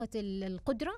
القدره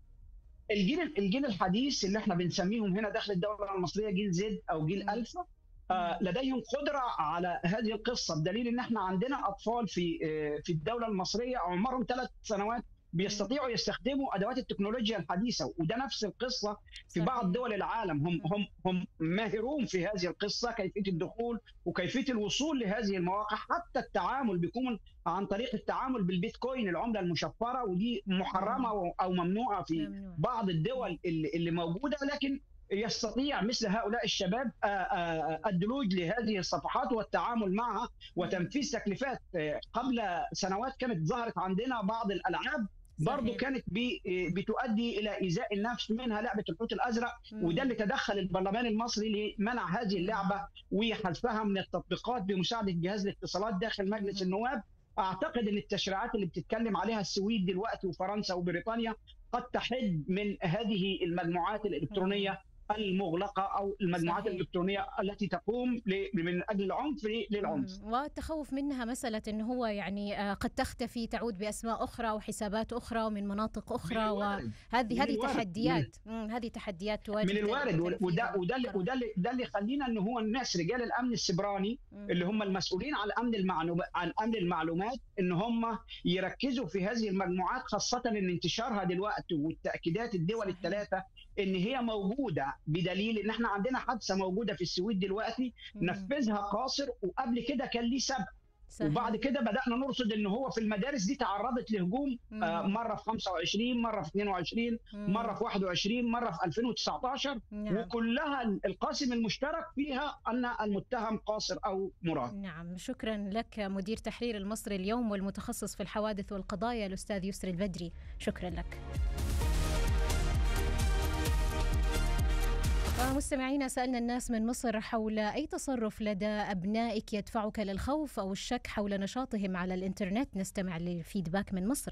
الجيل الجيل الحديث اللي احنا بنسميهم هنا داخل الدوله المصريه جيل زد او جيل الفا آه لديهم قدره على هذه القصه بدليل ان احنا عندنا اطفال في آه في الدوله المصريه عمرهم ثلاث سنوات بيستطيعوا يستخدموا ادوات التكنولوجيا الحديثه وده نفس القصه في بعض دول العالم هم هم هم ماهرون في هذه القصه كيفيه الدخول وكيفيه الوصول لهذه المواقع حتى التعامل بيكون عن طريق التعامل بالبيتكوين العمله المشفره ودي محرمه او ممنوعه في بعض الدول اللي موجوده لكن يستطيع مثل هؤلاء الشباب الدلوج لهذه الصفحات والتعامل معها وتنفيذ تكليفات قبل سنوات كانت ظهرت عندنا بعض الالعاب برضه كانت بي بتؤدي الى ايذاء النفس منها لعبه الحوت الازرق مم. وده اللي تدخل البرلمان المصري لمنع هذه اللعبه وحذفها من التطبيقات بمساعده جهاز الاتصالات داخل مجلس مم. النواب اعتقد ان التشريعات اللي بتتكلم عليها السويد دلوقتي وفرنسا وبريطانيا قد تحد من هذه المجموعات الالكترونيه مم. المغلقه او المجموعات صحيح. الالكترونيه التي تقوم من اجل العنف للعنف والتخوف منها مساله انه هو يعني قد تختفي تعود باسماء اخرى وحسابات اخرى ومن مناطق اخرى وهذه هذه تحديات هذه تحديات تواجه من الوارد وده وده اللي وده اللي ده اللي يخلينا ان هو الناس رجال الامن السبراني مم. اللي هم المسؤولين عن امن المعلومات عن امن المعلومات ان هم يركزوا في هذه المجموعات خاصه ان انتشارها دلوقتي والتاكيدات الدول الثلاثه ان هي موجوده بدليل ان احنا عندنا حادثه موجوده في السويد دلوقتي نفذها قاصر وقبل كده كان ليه سبب صحيح. وبعد كده بدانا نرصد ان هو في المدارس دي تعرضت لهجوم آه مره في 25 مره في 22 مم. مره في 21 مره في 2019 نعم. وكلها القاسم المشترك فيها ان المتهم قاصر او مراد نعم شكرا لك مدير تحرير المصري اليوم والمتخصص في الحوادث والقضايا الاستاذ يسري البدري شكرا لك مستمعينا سألنا الناس من مصر حول أي تصرف لدى أبنائك يدفعك للخوف أو الشك حول نشاطهم على الإنترنت نستمع للفيدباك من مصر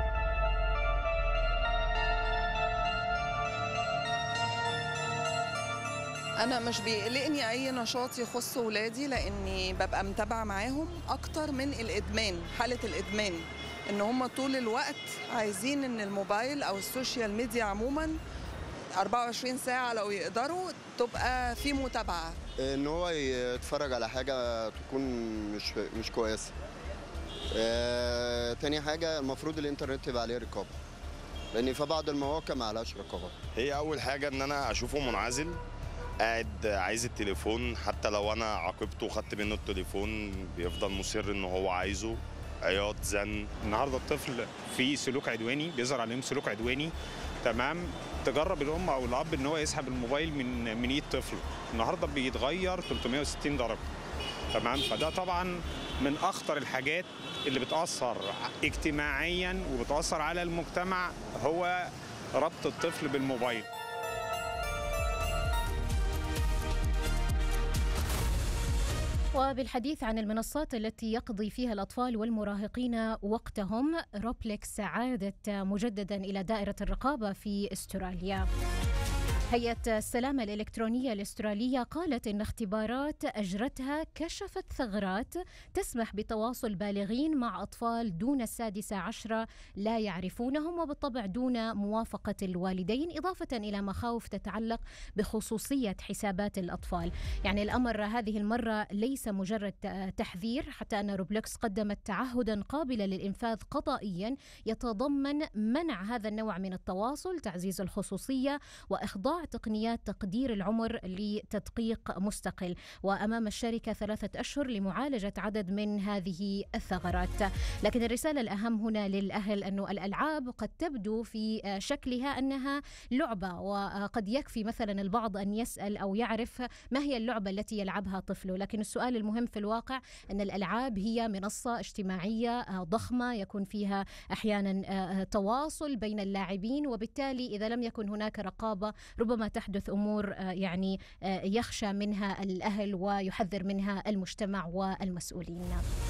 أنا مش بيقلقني أي نشاط يخص ولادي لأني ببقى متابعة معاهم أكتر من الإدمان حالة الإدمان إن هم طول الوقت عايزين إن الموبايل أو السوشيال ميديا عموماً 24 ساعة لو يقدروا تبقى في متابعة ان هو يتفرج على حاجة تكون مش مش كويسة آه، تاني حاجة المفروض الانترنت يبقى عليه رقابة لان في بعض المواقع ما عليهاش رقابة هي اول حاجة ان انا اشوفه منعزل قاعد عايز التليفون حتى لو انا عاقبته وخدت منه التليفون بيفضل مصر ان هو عايزه عياط زن النهارده الطفل في سلوك عدواني بيظهر عليهم سلوك عدواني تمام تجرب الام او الاب ان هو يسحب الموبايل من من ايد طفله النهارده بيتغير 360 درجه تمام فده طبعا من اخطر الحاجات اللي بتاثر اجتماعيا وبتاثر على المجتمع هو ربط الطفل بالموبايل وبالحديث عن المنصات التي يقضي فيها الأطفال والمراهقين وقتهم روبليكس عادت مجددا إلى دائرة الرقابة في استراليا هيئة السلامة الإلكترونية الأسترالية قالت إن اختبارات أجرتها كشفت ثغرات تسمح بتواصل بالغين مع أطفال دون السادسة عشرة لا يعرفونهم وبالطبع دون موافقة الوالدين إضافة إلى مخاوف تتعلق بخصوصية حسابات الأطفال يعني الأمر هذه المرة ليس مجرد تحذير حتى أن روبلوكس قدمت تعهدا قابلا للإنفاذ قضائيا يتضمن منع هذا النوع من التواصل تعزيز الخصوصية وإخضاع تقنيات تقدير العمر لتدقيق مستقل وامام الشركه ثلاثه اشهر لمعالجه عدد من هذه الثغرات لكن الرساله الاهم هنا للاهل انه الالعاب قد تبدو في شكلها انها لعبه وقد يكفي مثلا البعض ان يسال او يعرف ما هي اللعبه التي يلعبها طفله لكن السؤال المهم في الواقع ان الالعاب هي منصه اجتماعيه ضخمه يكون فيها احيانا تواصل بين اللاعبين وبالتالي اذا لم يكن هناك رقابه ربما تحدث امور يعني يخشى منها الاهل ويحذر منها المجتمع والمسؤولين.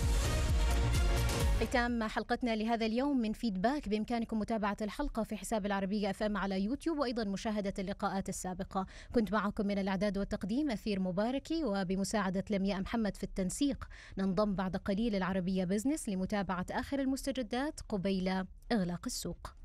ختام حلقتنا لهذا اليوم من فيدباك بإمكانكم متابعة الحلقة في حساب العربية اف ام على يوتيوب وأيضا مشاهدة اللقاءات السابقة كنت معكم من الإعداد والتقديم أثير مباركي وبمساعدة لمياء محمد في التنسيق ننضم بعد قليل العربية بزنس لمتابعة آخر المستجدات قبيل إغلاق السوق